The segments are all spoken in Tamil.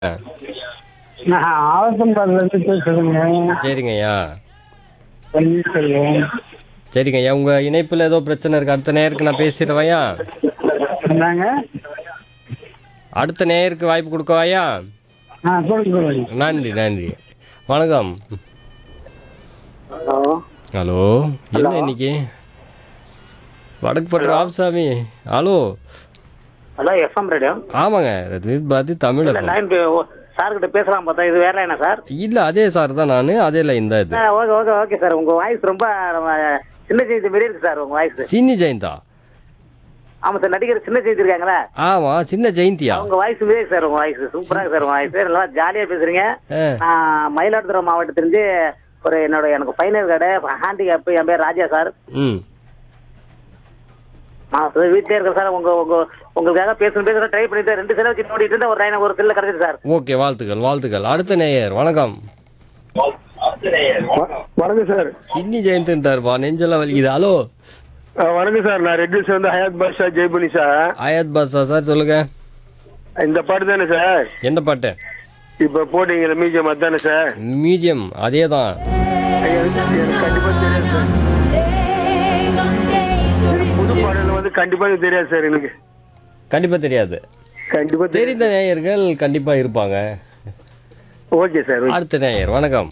நான் ஆலத்தம்பாடிலேருந்து பேசுகிறேங்க சரிங்க ஐயா பன்னீர்செல்வம் சரிங்க ஐயா உங்கள் இணைப்பில் ஏதோ பிரச்சனை இருக்கு அடுத்த நேருக்கு நான் பேசிடுவையா என்னங்க அடுத்த நேருக்கு வாய்ப்பு கொடுக்கவாயா ஆ சொல்லுங்க சொல்லுங்க நன்றி நன்றி வணக்கம் ஹலோ ஹலோ என்ன இன்னைக்கு Vadakkupattu Ramasamy hello hello FM radio ஆமாங்க ரத்வீத் பாரதி தமிழ் இல்லை லைன் சார் கிட்ட பேசலாம் பார்த்தா இது வேற லைனா சார் இல்லை அதே சார் தான் நான் அதே லைன் தான் இது ஓகே ஓகே ஓகே சார் உங்க வாய்ஸ் ரொம்ப நம்ம சின்ன செய்தி மாரி இருக்கு சார் உங்க வாய்ஸ் சின்னி ஜெயந்தா ஆமா சார் நடிகர் சின்ன செய்தி இருக்காங்களா ஆமாம் சின்ன ஜெயந்தியா உங்க வாய்ஸ் மாரி சார் உங்க வாய்ஸ் சூப்பரா இருக்கு சார் உங்க வாய்ஸ் நல்லா ஜாலியா பேசுறீங்க ஆ நான் மயிலாடுதுறை மாவட்டத்திலிருந்து ஒரு என்னோட எனக்கு ஃபைனல் கடை ஹேண்டிகேப் என் பேர் ராஜா சார் ம் நான் வீட்டிலே இருக்கேன் சார் உங்க உங்க உங்களுக்காக பேசணும் பேசுற ட்ரை பண்ணிட்டு ரெண்டு செலவு வச்சு நோடிட்டு இருந்தேன் ஒரு லைன் ஒரு செல்ல கிடைச்சிது சார் ஓகே வாழ்த்துக்கள் வாழ்த்துக்கள் அடுத்த நேயர் வணக்கம் வணக்கம் சார் சின்னி ஜெயந்தின்ட்டாருப்பா நெஞ்செல்லாம் வலிக்குது ஹலோ வணக்கம் சார் நான் ரெட்டிஸ் வந்து ஹயாத் பாஷா ஜெய்பனி சார் ஆயாத் பாஷா சார் சொல்லுங்க இந்த பாட்டு தானே சார் எந்த பாட்டு இப்போ போட்டீங்களா மியூசியம் அதானே சார் மியூசியம் அதே தான் எனக்கு கண்டிப்பாக தெரியாது சார் புது பாடல் வந்து கண்டிப்பாக எனக்கு தெரியாது சார் எனக்கு கண்டிப்பாக தெரியாது கண்டிப்பாக தெரியும் தெரிந்த நேயர்கள் கண்டிப்பாக இருப்பாங்க ஓகே சார் அடுத்த நேயர் வணக்கம்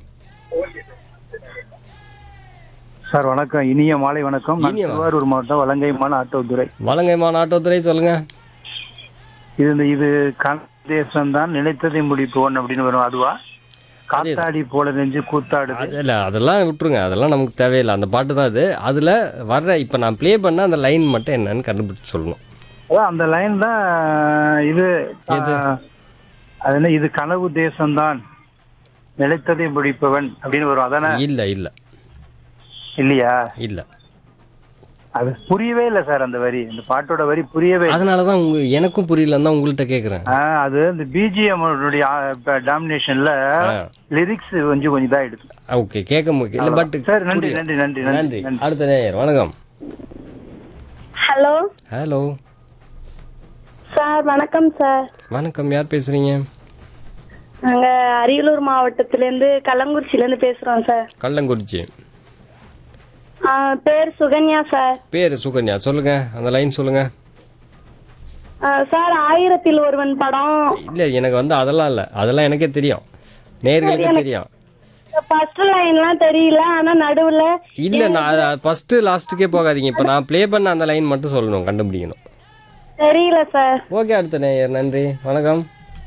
சார் வணக்கம் இனிய மாலை வணக்கம் நான் இனிய மாலை. திருவாரூர் மாவட்டம் வலங்கைமான ஆட்டோதுறை வலங்கைமான் ஆட்டோத்துறை சொல்லுங்க இது இந்த இது தேசம் தான் நினைத்ததை முடிப்போன் அப்படின்னு வரும் அதுவா காத்தாடி போல நெஞ்சு கூத்தாடுது அது இல்லை அதெல்லாம் விட்டுருங்க அதெல்லாம் நமக்கு தேவையில்லை அந்த பாட்டு தான் அது அதில் வர்ற இப்போ நான் ப்ளே பண்ண அந்த லைன் மட்டும் என்னன்னு கண்டுபிடிச்சு சொல்லணும் அதான் அந்த லைன் தான் இது எது? ஆ, அது என்ன இது கனவு தேசம்தான் நிலைத்ததை முடிப்பவன் அப்படின்னு வரும் அதானே இல்லை இல்லை இல்லையா இல்லை அது புரியவே இல்லை சார் அந்த வரி இந்த பாட்டோட வரி புரியவே இல்லை. அதனால தான் உங்க எனக்கும் புரியலன்னு தான் உங்கள்கிட்ட கேட்குறேன் ஆ, அது இந்த பிஜிஎம் டாமினேஷன்ல லிரிக்ஸ் கொஞ்சம் கொஞ்சம் இதாயிடுது ஓகே கேட்க முடியும் இல்லை பட் சார் நன்றி நன்றி நன்றி நன்றி அடுத்த நேயர் வணக்கம் ஹலோ ஹலோ சார் வணக்கம் சார் வணக்கம் யார் பேசுறீங்க நாங்க அரியலூர் மாவட்டத்திலேருந்து கள்ளங்குறிச்சிலேருந்து பேசுறோம் சார் கள்ளங்குறிச்சி ஆ, பேர் சுகன்யா சார் பேர் சுகன்யா சொல்லுங்க அந்த லைன் சொல்லுங்க ஆ, சார் ஆயிரத்தில் ஒருவன் படம் இல்லை எனக்கு வந்து அதெல்லாம் இல்லை அதெல்லாம் எனக்கே தெரியும் நேர்களுக்கு தெரியும் ஃபர்ஸ்ட் லைன்லாம் தெரியல ஆனா நடுவுல இல்லை நான் ஃபஸ்ட்டு லாஸ்ட்டுக்கே போகாதீங்க இப்போ நான் ப்ளே பண்ண அந்த லைன் மட்டும் சொல்லணும் கண்டுபிடிக்கணும் தெரியல சார் ஓகே அடுத்த நேயர் நன்றி வணக்கம்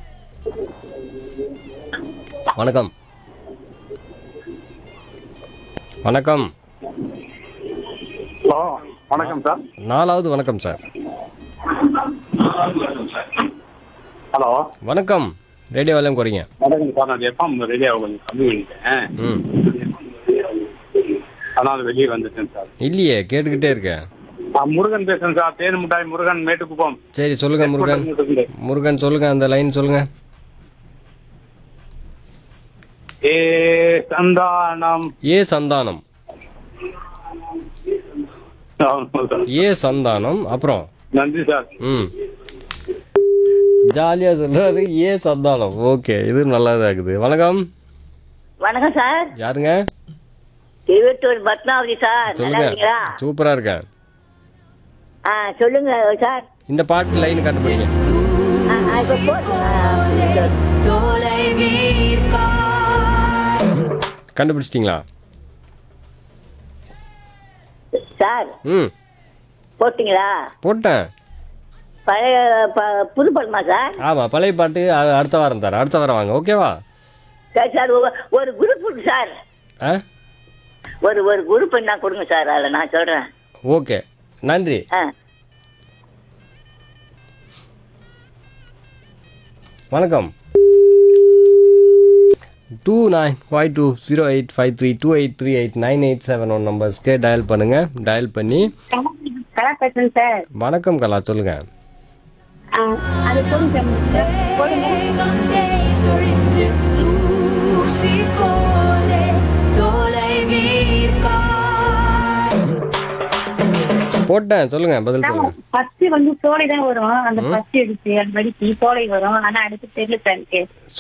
வணக்கம் வணக்கம் ஹலோ வணக்கம் சார் நாலாவது வணக்கம் சார் ஹலோ வணக்கம் ரேடியோ வால்யூம் குறைங்க வணக்கம் சார் நான் எஃப்எம் ரேடியோ கொஞ்சம் கம்மி பண்ணிட்டேன் ம் அதனால வெளியே வந்துட்டேன் சார் இல்லையே கேட்டுக்கிட்டே இருக்கேன் நான் முருகன் பேசுறேன் சார் தேன் மிட்டாய் முருகன் மேட்டுக்குப்பம் சரி சொல்லுங்க முருகன் முருகன் சொல்லுங்க அந்த லைன் சொல்லுங்க ஏ சந்தானம் ஏ சந்தானம் ஆமா சார். ஏ சந்தானம் அப்புறம் நன்றி சார் ம் ஜாலியாக சொல்றாரு ஏ சந்தானம் ஓகே இது நல்லதா இருக்குது வணக்கம் வணக்கம் சார் யாருங்க திருவட்டூர் பத்மாவதி சார் நல்லா சொல்லுங்க இருக்கீங்களா சூப்பரா இருக்கேன் ஆ சொல்லுங்க சார் இந்த பாட்டு லைன் கண்டுபிடிங்க ஆ, ஆ, இப்ப போ- ஆ, கண்டுபிடிச்சிட்டிங்களா சார் ம் போட்டீங்களா போட்டேன் பழைய ப- புது படமா சார் ஆமாம் பழைய பாட்டு அ- அடுத்த வாரம் தரேன் அடுத்த வாரம் வாங்க ஓகேவா சரி சார் ஒரு- ஒரு குரூப் இருக்கு சார் ஆ ஒரு ஒரு குரூப் என்ன கொடுங்க சார் அதில் நான் சொல்றேன் ஓகே நன்றி ஆ வணக்கம் two nine five two zero eight five three two eight three eight nine eight seven one நம்பர்ஸ்க்கு டயல் பண்ணுங்க டயல் பண்ணி கலா பேசுறேன் சார் வணக்கம் கலா சொல்லுங்க ஆ, அது போடுங்க போடுங்க போட்டேன் சொல்லுங்க பதில் சொல்லுங்க ஃபர்ஸ்ட் வந்து சோலை தான் வரும் அந்த ஃபர்ஸ்ட் எடுத்து அது வடிச்சு சோலை வரும் ஆனா அடுத்து தெரியல சார் எனக்கு